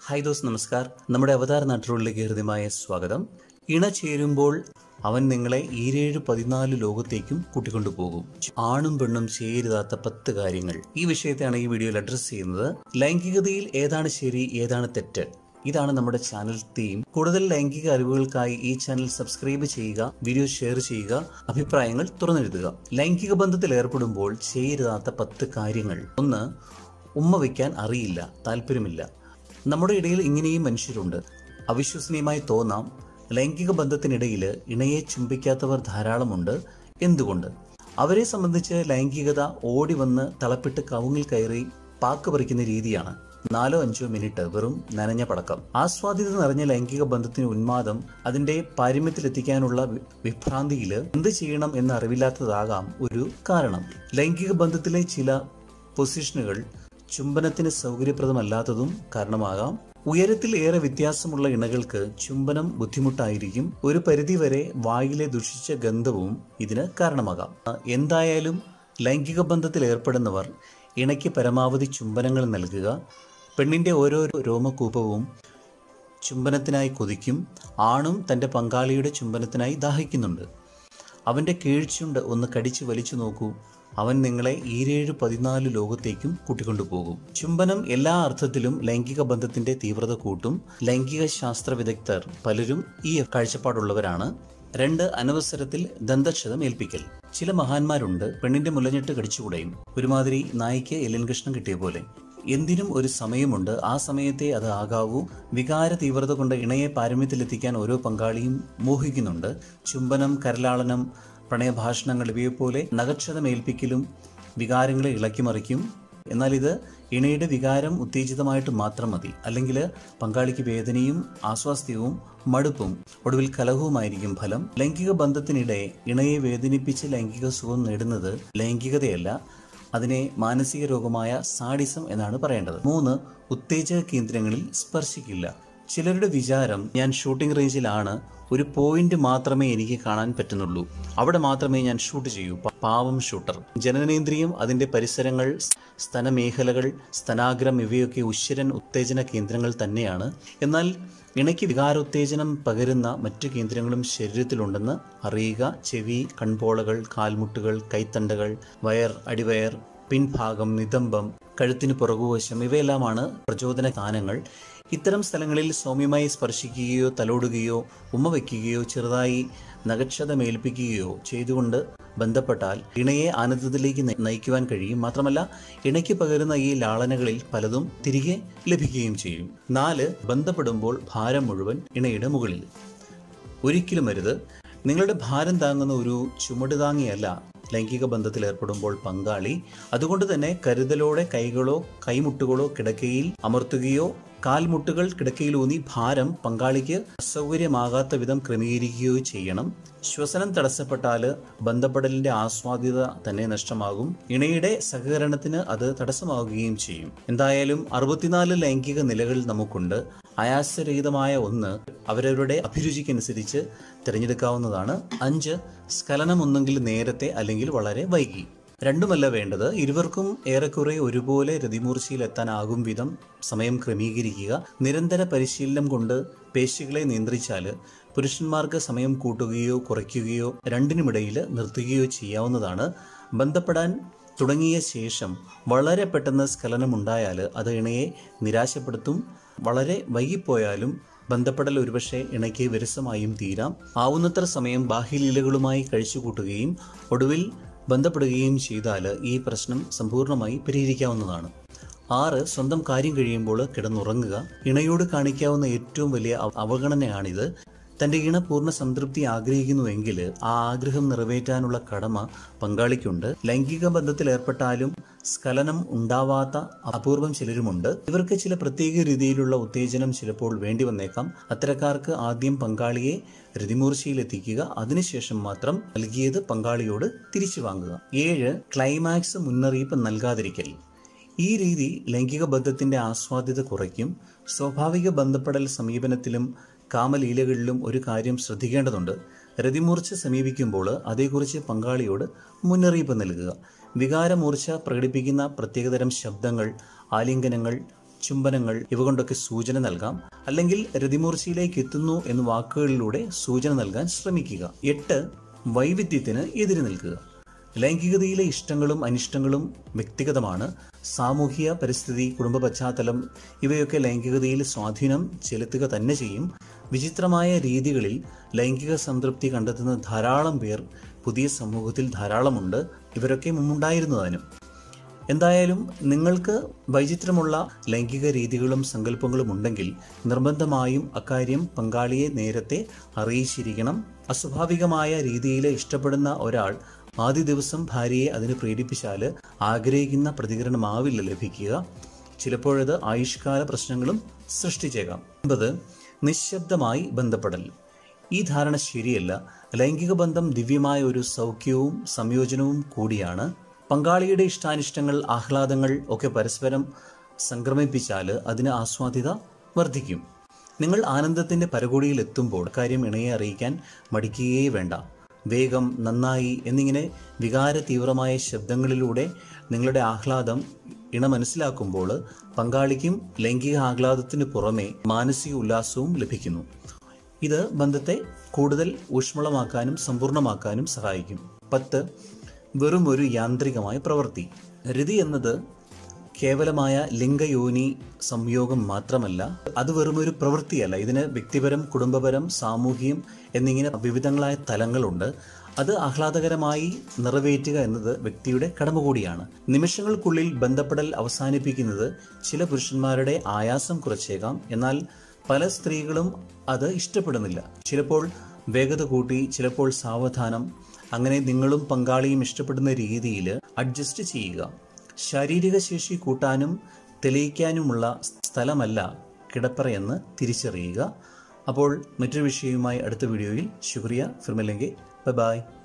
hi those നമസ്കാർ നമ്മുടെ അവതാര നാട്ടുകളിലേക്ക് ഹൃദ്യമായ സ്വാഗതം ഇണ ചേരുമ്പോൾ അവൻ നിങ്ങളെ ഈരേഴ് പതിനാല് ലോകത്തേക്കും കൂട്ടിക്കൊണ്ടുപോകും ആണും പെണ്ണും ചേരുതാത്ത പത്ത് കാര്യങ്ങൾ ഈ വിഷയത്തെയാണ് ഈ വീഡിയോയിൽ അഡ്രസ്സ് ചെയ്യുന്നത് ലൈംഗികതയിൽ ഏതാണ് ശരി ഏതാണ് തെറ്റ് ഇതാണ് നമ്മുടെ ചാനൽ തീം കൂടുതൽ ലൈംഗിക അറിവുകൾക്കായി ഈ ചാനൽ സബ്സ്ക്രൈബ് ചെയ്യുക വീഡിയോ ഷെയർ ചെയ്യുക അഭിപ്രായങ്ങൾ തുറന്നെഴുതുക ലൈംഗിക ബന്ധത്തിൽ ഏർപ്പെടുമ്പോൾ ചെയ്യരുതാത്ത പത്ത് കാര്യങ്ങൾ ഒന്ന് ഉമ്മ വയ്ക്കാൻ അറിയില്ല താല്പര്യമില്ല നമ്മുടെ ഇടയിൽ ഇങ്ങനെയും മനുഷ്യരുണ്ട് അവിശ്വസനീയമായി തോന്നാം ലൈംഗിക ബന്ധത്തിനിടയിൽ ഇണയെ ചുംബിക്കാത്തവർ ധാരാളമുണ്ട് എന്തുകൊണ്ട് അവരെ സംബന്ധിച്ച് ലൈംഗികത ഓടി വന്ന് തളപ്പിട്ട് കവുങ്ങിൽ കയറി പാക്ക് പറിക്കുന്ന രീതിയാണ് നാലോ അഞ്ചോ മിനിറ്റ് വെറും നനഞ്ഞ പടക്കം ആസ്വാദ്യത നിറഞ്ഞ ലൈംഗിക ബന്ധത്തിന് ഉന്മാദം അതിന്റെ പാരമ്യത്തിലെത്തിക്കാനുള്ള വി- വിഭ്രാന്തിയിൽ എന്ത് ചെയ്യണം എന്ന് അറിവില്ലാത്തതാകാം ഒരു കാരണം ലൈംഗിക ബന്ധത്തിലെ ചില പൊസിഷനുകൾ ചുംബനത്തിന് സൗകര്യപ്രദമല്ലാത്തതും കാരണമാകാം ഉയരത്തിൽ ഏറെ വ്യത്യാസമുള്ള ഇണകൾക്ക് ചുംബനം ബുദ്ധിമുട്ടായിരിക്കും ഒരു പരിധിവരെ വായിലെ ദുഷിച്ച ഗന്ധവും ഇതിന് കാരണമാകാം എന്തായാലും ലൈംഗിക ബന്ധത്തിൽ ഏർപ്പെടുന്നവർ ഇണയ്ക്ക് പരമാവധി ചുംബനങ്ങൾ നൽകുക പെണ്ണിന്റെ ഓരോ രോമകൂപവും ചുംബനത്തിനായി കൊതിക്കും ആണും തന്റെ പങ്കാളിയുടെ ചുംബനത്തിനായി ദാഹിക്കുന്നുണ്ട് അവന്റെ കീഴ്ച്ചുണ്ട് ഒന്ന് കടിച്ചു വലിച്ചു നോക്കൂ അവൻ നിങ്ങളെ ഈരേഴ് പതിനാല് ലോകത്തേക്കും കൂട്ടിക്കൊണ്ടുപോകും ചുംബനം എല്ലാ അർത്ഥത്തിലും ലൈംഗിക ബന്ധത്തിന്റെ തീവ്രത കൂട്ടും ലൈംഗിക ശാസ്ത്ര വിദഗ്ധർ പലരും ഈ കാഴ്ചപ്പാടുള്ളവരാണ് രണ്ട് അനവസരത്തിൽ ദന്തക്ഷതം ഏൽപ്പിക്കൽ ചില മഹാന്മാരുണ്ട് പെണ്ണിന്റെ മുലഞ്ഞിട്ട് കടിച്ചുകൂടെയും ഒരുമാതിരി നായിക്ക് എല്ലിൻ കൃഷ്ണം കിട്ടിയ പോലെ എന്തിനും ഒരു സമയമുണ്ട് ആ സമയത്തെ അത് ആകാവൂ വികാര തീവ്രത കൊണ്ട് ഇണയെ പാരമ്യത്തിലെത്തിക്കാൻ ഓരോ പങ്കാളിയും മോഹിക്കുന്നുണ്ട് ചുംബനം കരലാളനം പ്രണയഭാഷണങ്ങൾ ഇവയെപ്പോലെ നഗക്ഷതമേൽപ്പിക്കലും വികാരങ്ങളെ ഇളക്കിമറിക്കും എന്നാൽ ഇത് ഇണയുടെ വികാരം ഉത്തേജിതമായിട്ട് മാത്രം മതി അല്ലെങ്കിൽ പങ്കാളിക്ക് വേദനയും ആസ്വാസ്ഥ്യവും മടുപ്പും ഒടുവിൽ കലഹവുമായിരിക്കും ഫലം ലൈംഗിക ബന്ധത്തിനിടെ ഇണയെ വേദനിപ്പിച്ച് ലൈംഗിക സുഖം നേടുന്നത് ലൈംഗികതയല്ല അതിനെ മാനസിക രോഗമായ സാഡിസം എന്നാണ് പറയേണ്ടത് മൂന്ന് ഉത്തേജക കേന്ദ്രങ്ങളിൽ സ്പർശിക്കില്ല ചിലരുടെ വിചാരം ഞാൻ ഷൂട്ടിംഗ് റേഞ്ചിലാണ് ഒരു പോയിന്റ് മാത്രമേ എനിക്ക് കാണാൻ പറ്റുന്നുള്ളൂ അവിടെ മാത്രമേ ഞാൻ ഷൂട്ട് ചെയ്യൂ പ- പാവം ഷൂട്ടർ ജനനേന്ദ്രിയം അതിന്റെ പരിസരങ്ങൾ സ്തനമേഖലകൾ സ്തനാഗ്രം ഇവയൊക്കെ ഉശ്വരൻ ഉത്തേജന കേന്ദ്രങ്ങൾ തന്നെയാണ് എന്നാൽ ഇണയ്ക്ക് വികാരോത്തേജനം പകരുന്ന മറ്റു കേന്ദ്രങ്ങളും ശരീരത്തിലുണ്ടെന്ന് അറിയുക ചെവി കൺപോളകൾ കാൽമുട്ടുകൾ കൈത്തണ്ടകൾ വയർ അടിവയർ പിൻഭാഗം നിതംബം കഴുത്തിന് പുറകുവശം ഇവയെല്ലാമാണ് പ്രചോദന സ്ഥാനങ്ങൾ ഇത്തരം സ്ഥലങ്ങളിൽ സൗമ്യമായി സ്പർശിക്കുകയോ തലോടുകയോ ഉമ്മ വയ്ക്കുകയോ ചെറുതായി നഗക്ഷതമേൽപ്പിക്കുകയോ ചെയ്തുകൊണ്ട് ബന്ധപ്പെട്ടാൽ ഇണയെ ആനന്ദത്തിലേക്ക് നയി- നയിക്കുവാൻ കഴിയും മാത്രമല്ല ഇണയ്ക്ക് പകരുന്ന ഈ ലാളനകളിൽ പലതും തിരികെ ലഭിക്കുകയും ചെയ്യും നാല് ബന്ധപ്പെടുമ്പോൾ ഭാരം മുഴുവൻ ഇണയുടെ മുകളിൽ ഒരിക്കലും അരുത് നിങ്ങളുടെ ഭാരം താങ്ങുന്ന ഒരു ചുമട് താങ്ങിയല്ല ലൈംഗിക ബന്ധത്തിൽ ഏർപ്പെടുമ്പോൾ പങ്കാളി അതുകൊണ്ട് തന്നെ കരുതലോടെ കൈകളോ കൈമുട്ടുകളോ കിടക്കയിൽ അമർത്തുകയോ കാൽമുട്ടുകൾ കിടക്കയിലൂന്നി ഭാരം പങ്കാളിക്ക് അസൗകര്യമാകാത്ത വിധം ക്രമീകരിക്കുകയോ ചെയ്യണം ശ്വസനം തടസ്സപ്പെട്ടാൽ ബന്ധപ്പെടലിന്റെ ആസ്വാദ്യത തന്നെ നഷ്ടമാകും ഇണയുടെ സഹകരണത്തിന് അത് തടസ്സമാവുകയും ചെയ്യും എന്തായാലും അറുപത്തിനാല് ലൈംഗിക നിലകൾ നമുക്കുണ്ട് ആയാസരഹിതമായ ഒന്ന് അവരവരുടെ അഭിരുചിക്കനുസരിച്ച് തിരഞ്ഞെടുക്കാവുന്നതാണ് അഞ്ച് സ്ഖലനം ഒന്നെങ്കിൽ നേരത്തെ അല്ലെങ്കിൽ വളരെ വൈകി രണ്ടുമല്ല വേണ്ടത് ഇരുവർക്കും ഏറെക്കുറെ ഒരുപോലെ രതിമൂർച്ചയിലെത്താനാകും വിധം സമയം ക്രമീകരിക്കുക നിരന്തര പരിശീലനം കൊണ്ട് പേശികളെ നിയന്ത്രിച്ചാൽ പുരുഷന്മാർക്ക് സമയം കൂട്ടുകയോ കുറയ്ക്കുകയോ രണ്ടിനുമിടയിൽ നിർത്തുകയോ ചെയ്യാവുന്നതാണ് ബന്ധപ്പെടാൻ തുടങ്ങിയ ശേഷം വളരെ പെട്ടെന്ന് സ്ഖലനമുണ്ടായാൽ അത് ഇണയെ നിരാശപ്പെടുത്തും വളരെ വൈകിപ്പോയാലും ബന്ധപ്പെടൽ ഒരുപക്ഷെ ഇണയ്ക്ക് വിരസമായും തീരാം ആവുന്നത്ര സമയം ബാഹ്യലീലകളുമായി കഴിച്ചുകൂട്ടുകയും ഒടുവിൽ ബന്ധപ്പെടുകയും ചെയ്താൽ ഈ പ്രശ്നം സമ്പൂർണ്ണമായി പരിഹരിക്കാവുന്നതാണ് ആറ് സ്വന്തം കാര്യം കഴിയുമ്പോൾ കിടന്നുറങ്ങുക ഇണയോട് കാണിക്കാവുന്ന ഏറ്റവും വലിയ അവ- അവഗണനയാണിത് തന്റെ ഇണ പൂർണ്ണ സംതൃപ്തി ആഗ്രഹിക്കുന്നുവെങ്കിൽ ആ ആഗ്രഹം നിറവേറ്റാനുള്ള കടമ പങ്കാളിക്കുണ്ട് ലൈംഗിക ബന്ധത്തിൽ ഏർപ്പെട്ടാലും സ്ഖലനം ഉണ്ടാവാത്ത അപൂർവം ചിലരുമുണ്ട് ഇവർക്ക് ചില പ്രത്യേക രീതിയിലുള്ള ഉത്തേജനം ചിലപ്പോൾ വേണ്ടി വന്നേക്കാം അത്തരക്കാർക്ക് ആദ്യം പങ്കാളിയെ രതിമൂർച്ചയിലെത്തിക്കുക അതിനുശേഷം മാത്രം നൽകിയത് പങ്കാളിയോട് തിരിച്ചു വാങ്ങുക ഏഴ് ക്ലൈമാക്സ് മുന്നറിയിപ്പ് നൽകാതിരിക്കൽ ഈ രീതി ലൈംഗിക ബന്ധത്തിന്റെ ആസ്വാദ്യത കുറയ്ക്കും സ്വാഭാവിക ബന്ധപ്പെടൽ സമീപനത്തിലും കാമലീലകളിലും ഒരു കാര്യം ശ്രദ്ധിക്കേണ്ടതുണ്ട് രതിമൂർച്ച സമീപിക്കുമ്പോൾ അതേക്കുറിച്ച് പങ്കാളിയോട് മുന്നറിയിപ്പ് നൽകുക വികാരമൂർച്ച പ്രകടിപ്പിക്കുന്ന പ്രത്യേകതരം ശബ്ദങ്ങൾ ആലിംഗനങ്ങൾ ചുംബനങ്ങൾ ഇവ കൊണ്ടൊക്കെ സൂചന നൽകാം അല്ലെങ്കിൽ രതിമൂർച്ചയിലേക്ക് എത്തുന്നു എന്ന് വാക്കുകളിലൂടെ സൂചന നൽകാൻ ശ്രമിക്കുക എട്ട് വൈവിധ്യത്തിന് എതിര് നിൽക്കുക ലൈംഗികതയിലെ ഇഷ്ടങ്ങളും അനിഷ്ടങ്ങളും വ്യക്തിഗതമാണ് സാമൂഹിക പരിസ്ഥിതി കുടുംബ പശ്ചാത്തലം ഇവയൊക്കെ ലൈംഗികതയിൽ സ്വാധീനം ചെലുത്തുക തന്നെ ചെയ്യും വിചിത്രമായ രീതികളിൽ ലൈംഗിക സംതൃപ്തി കണ്ടെത്തുന്ന ധാരാളം പേർ പുതിയ സമൂഹത്തിൽ ധാരാളമുണ്ട് ഇവരൊക്കെ മുമ്പുണ്ടായിരുന്നതിനും എന്തായാലും നിങ്ങൾക്ക് വൈചിത്രമുള്ള ലൈംഗിക രീതികളും സങ്കല്പങ്ങളും ഉണ്ടെങ്കിൽ നിർബന്ധമായും അക്കാര്യം പങ്കാളിയെ നേരത്തെ അറിയിച്ചിരിക്കണം അസ്വാഭാവികമായ രീതിയിൽ ഇഷ്ടപ്പെടുന്ന ഒരാൾ ആദ്യ ദിവസം ഭാര്യയെ അതിന് പ്രേരിപ്പിച്ചാൽ ആഗ്രഹിക്കുന്ന പ്രതികരണമാവില്ല ലഭിക്കുക ചിലപ്പോഴത് ആയുഷ്കാല പ്രശ്നങ്ങളും സൃഷ്ടിച്ചേക്കാം ഒമ്പത് നിശബ്ദമായി ബന്ധപ്പെടൽ ഈ ധാരണ ശരിയല്ല ലൈംഗിക ബന്ധം ദിവ്യമായ ഒരു സൗഖ്യവും സംയോജനവും കൂടിയാണ് പങ്കാളിയുടെ ഇഷ്ടാനിഷ്ടങ്ങൾ ആഹ്ലാദങ്ങൾ ഒക്കെ പരസ്പരം സംക്രമിപ്പിച്ചാൽ അതിന് ആസ്വാദ്യത വർദ്ധിക്കും നിങ്ങൾ ആനന്ദത്തിന്റെ പരകോടിയിൽ എത്തുമ്പോൾ കാര്യം ഇണയെ അറിയിക്കാൻ മടിക്കുകയേ വേണ്ട വേഗം നന്നായി എന്നിങ്ങനെ വികാര തീവ്രമായ ശബ്ദങ്ങളിലൂടെ നിങ്ങളുടെ ആഹ്ലാദം ഇണ മനസ്സിലാക്കുമ്പോൾ പങ്കാളിക്കും ലൈംഗിക ആഹ്ലാദത്തിന് പുറമെ മാനസിക ഉല്ലാസവും ലഭിക്കുന്നു ഇത് ബന്ധത്തെ കൂടുതൽ ഊഷ്മളമാക്കാനും സമ്പൂർണ്ണമാക്കാനും സഹായിക്കും പത്ത് വെറും ഒരു യാന്ത്രികമായ പ്രവൃത്തി രതി എന്നത് കേവലമായ ലിംഗയോനി സംയോഗം മാത്രമല്ല അത് വെറും ഒരു പ്രവൃത്തിയല്ല ഇതിന് വ്യക്തിപരം കുടുംബപരം സാമൂഹികം എന്നിങ്ങനെ വിവിധങ്ങളായ തലങ്ങളുണ്ട് അത് ആഹ്ലാദകരമായി നിറവേറ്റുക എന്നത് വ്യക്തിയുടെ കടമ കൂടിയാണ് നിമിഷങ്ങൾക്കുള്ളിൽ ബന്ധപ്പെടൽ അവസാനിപ്പിക്കുന്നത് ചില പുരുഷന്മാരുടെ ആയാസം കുറച്ചേക്കാം എന്നാൽ പല സ്ത്രീകളും അത് ഇഷ്ടപ്പെടുന്നില്ല ചിലപ്പോൾ വേഗത കൂട്ടി ചിലപ്പോൾ സാവധാനം അങ്ങനെ നിങ്ങളും പങ്കാളിയും ഇഷ്ടപ്പെടുന്ന രീതിയിൽ അഡ്ജസ്റ്റ് ചെയ്യുക ശാരീരിക ശേഷി കൂട്ടാനും തെളിയിക്കാനുമുള്ള സ്ഥലമല്ല കിടപ്പറയെന്ന് തിരിച്ചറിയുക അപ്പോൾ മറ്റൊരു വിഷയവുമായി അടുത്ത വീഡിയോയിൽ ശുക്രിയ ഫിർമില്ലെങ്കിൽ ബൈ ബൈ